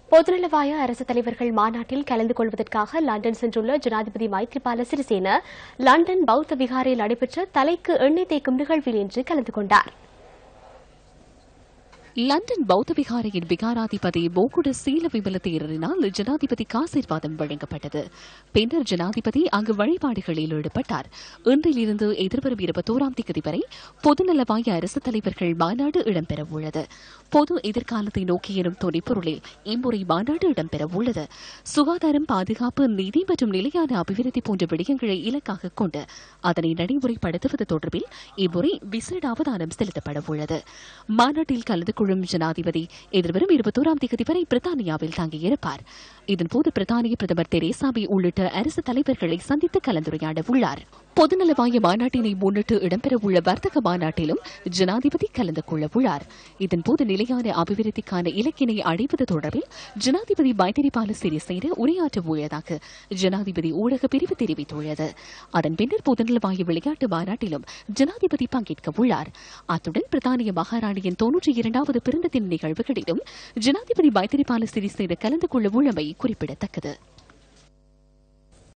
பொதுநலவாய அரசு தலைவர்கள் மாநாட்டில் கலந்து கொள்வதற்காக லண்டன் சென்றுள்ள ஜனாதிபதி மைத்ரிபால சிறிசேன லண்டன் பௌத்த விகாரில் நடைபெற்ற தலைக்கு எண்ணெய் தேக்கும் நிகழ்வில் இன்று கலந்து கொண்டார் லண்டன் பௌத்த விகாரையின் விகாராதிபதி போகுட சீல விமல தேரரினால் ஜனாதிபதி ஆசீர்வாதம் வழங்கப்பட்டது பின்னர் ஜனாதிபதி அங்கு வழிபாடுகளில் ஈடுபட்டார் இன்றிலிருந்து எதிர்வரும் இருபத்தோராம் தேதி வரை பொதுநலவாய அரசு தலைவர்கள் மாநாடு இடம்பெறவுள்ளது பொது எதிர்காலத்தை நோக்கி எனும் துணைப்பொருளில் இம்முறை மாநாடு இடம்பெறவுள்ளது சுகாதாரம் பாதுகாப்பு நிதி மற்றும் நிலையான அபிவிருத்தி போன்ற விடயங்களை இலக்காக கொண்டு அதனை நடைமுறைப்படுத்துவது தொடர்பில் இம்முறை விசேட அவதானம் செலுத்தப்படவுள்ளது மாநாட்டில் கலந்து கொள்ளும் ஜனாதிபதி எதிர்வரும் இருபத்தோராம் தேதி வரை பிரித்தானியாவில் தங்கியிருப்பார் இதன்போது பிரித்தானிய பிரதமர் தெரேசாவை உள்ளிட்ட அரசு தலைவர்களை சந்தித்து கலந்துரையாட உள்ளார் பொதுநலவாய மாநாட்டினை முன்னிட்டு இடம்பெறவுள்ள வர்த்தக மாநாட்டிலும் ஜனாதிபதி கலந்து கொள்ள உள்ளார் இதன்போது நிலையான அபிவிருத்திக்கான இலக்கினை அடைவது தொடர்பில் ஜனாதிபதி மைத்திரிபால சிறிசேன உரையாற்ற உள்ளதாக ஜனாதிபதி ஊடக பிரிவு தெரிவித்துள்ளது அதன் பின்னர் பொதுநலவாய விளையாட்டு மாநாட்டிலும் ஜனாதிபதி பங்கேற்க உள்ளார் அத்துடன் பிரித்தானிய மகாராணியின் தொன்னூற்றி இரண்டாவது பிறந்த தின நிகழ்வுகளிலும் ஜனாதிபதி மைத்திரிபால சிறிசேன கலந்து கொள்ள உள்ளமை குறிப்பிடத்தக்கது